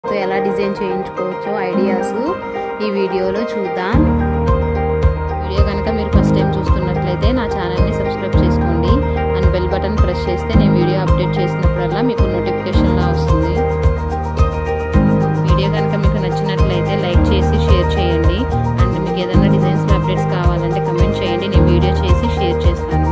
తో ఎలా design చేయించుకోవచ్చో ideas ఈ వీడియోలో చూద్దాం వీడియో కనుక మీరు ఫస్ట్ టైం చూస్తున్నట్లయితే నా ఛానల్ని సబ్స్క్రైబ్ చేసుకోండి అండ్ బెల్ బటన్ ప్రెస్ చేస్తే నేను వీడియో అప్డేట్ చేసినప్పుడల్లా మీకు నోటిఫికేషన్లా వస్తుంది వీడియో కనుక మీకు నచ్చినట్లయితే లైక్ చేసి షేర్ చేయండి అండ్ మీకు ఏదైనా డిజైన్స్లో అప్డేట్స్ కావాలంటే కమెంట్ చేయండి నేను వీడియో చేసి షేర్ చేస్తాను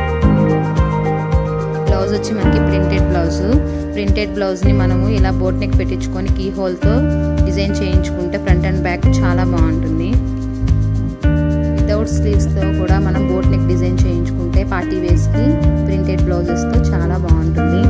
బ్లౌజ్ వచ్చి మనకి ప్రింటెడ్ బ్లౌజ్ ప్రింటెడ్ బ్లౌజ్ని మనము ఇలా బోట్ నెక్ పెట్టించుకొని కీ హోల్తో డిజైన్ చేయించుకుంటే ఫ్రంట్ అండ్ బ్యాక్ చాలా బాగుంటుంది వితౌట్ స్లీవ్స్తో కూడా మనం బోట్ నెక్ డిజైన్ చేయించుకుంటే పార్టీ వేస్కి ప్రింటెడ్ బ్లౌజెస్తో చాలా బాగుంటుంది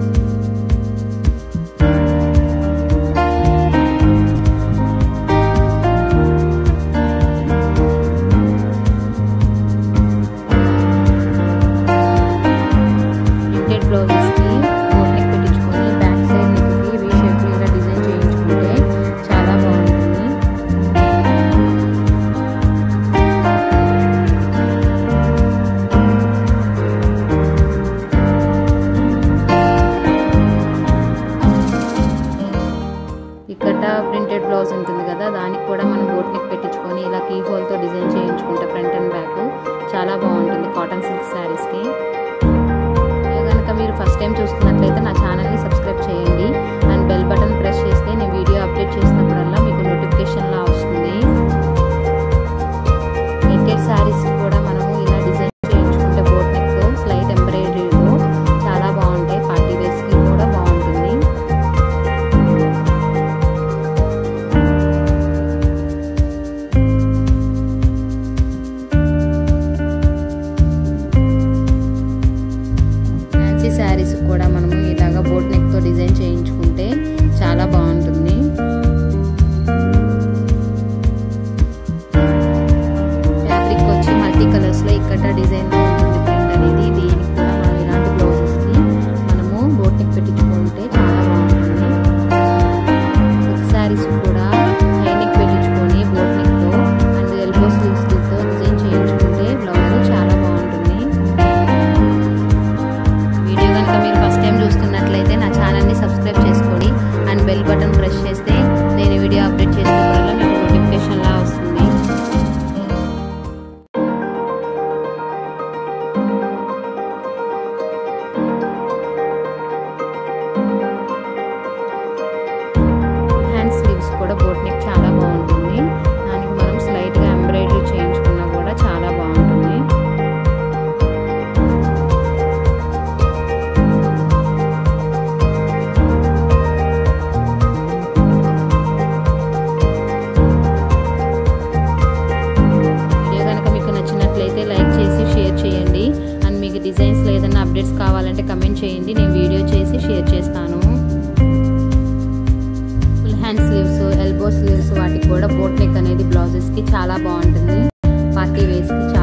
ప్రింటెడ్ బ్లౌజెస్కి బోట్ నెక్ పెట్టించుకొని బ్యాక్ సైడ్ నెక్కి వీ షేప్లో ఇలా డిజైన్ చేయించుకుంటే చాలా బాగుంటుంది ఇక్కడ ప్రింటెడ్ బ్లౌజ్ ఉంటుంది కదా దానికి కూడా మనం బోట్ నెక్ పెట్టించుకొని ఇలా కీ హోల్తో డిజైన్ చేయించుకుంటే ఫ్రంట్ అండ్ బ్యాక్ చాలా బాగుంటుంది కాటన్ సిల్క్ శారీస్కి కనుక మీరు ఫస్ట్ టైం చూస్తున్నట్లయితే నా ఛానల్ని సబ్స్క్రైబ్ చేయండి అండ్ బెల్ బటన్ ప్రెస్ చేస్తే నేను వీడియో అప్డేట్ చేసినప్పుడల్లా మీకు నోటిఫికేషన్లా వస్తుంది నెట్టెడ్ శారీస్ కూడా మనము ఇలా డిజైన్ చేయించుకుంటే బోట్ నెక్తో స్లైట్ ఎంబ్రాయిడరీతో చాలా బాగుంటాయి పార్టీ వేస్కి కూడా బాగుంటుంది ఫ్యాన్సీ శారీస్ కూడా మనము ఇలాగ బోట్ నెక్తో డిజైన్ చేయించుకుంటే చాలా బాగుంటుంది ఫ్యాబ్రిక్ వచ్చి మల్టీ కలర్స్లో ఇక్కడ డిజైన్లో ఉంటుంది ప్రింట్ అనేది దీనికి కూడా మనం ఇలాంటి బ్లౌజెస్కి మనము బోట్ నెక్ పెట్టించుకుంటే చాలా బాగుంటుంది సిల్క్ శారీస్ కూడా హై నెక్ పెట్టించుకొని బోట్ నెక్తో అండ్ ఎల్బో స్లీవ్స్తో డిజైన్ చేయించుకుంటే బ్లౌజ్ చాలా బాగుంటుంది వీడియో కనుక మీరు ఫస్ట్ టైం చూస్తున్నట్లయితే నా ఛానల్ని సబ్స్క్రైబ్ చేసుకోండి అండ్ బెల్ బటన్ ప్రెస్ చేస్తే నేను వీడియో అప్డేట్ చేసినప్పుడల్లా మీకు నోటిఫికేషన్లా వస్తుంది హ్యాండ్ స్లీవ్స్ కూడా బోట్ నెక్ చాలా బాగుంటుంది దానికి మనం స్లైట్గా ఎంబ్రాయిడరీ చేయించుకున్నా కూడా చాలా బాగుంటుంది వీడియో కనుక మీకు నచ్చినట్లయితే లైక్ చేసి షేర్ చేయండి అండ్ మీకు డిజైన్స్లో ఏదైనా అప్డేట్స్ కావాలంటే కమెంట్ చేయండి నేను వీడియో చేసి షేర్ చేస్తాను full hand sleeves elbow sleeves వాటికి కూడా బోట్ నెక్ అనేది బ్లౌజెస్కి చాలా బాగుంటుంది పార్టీ వేస్కి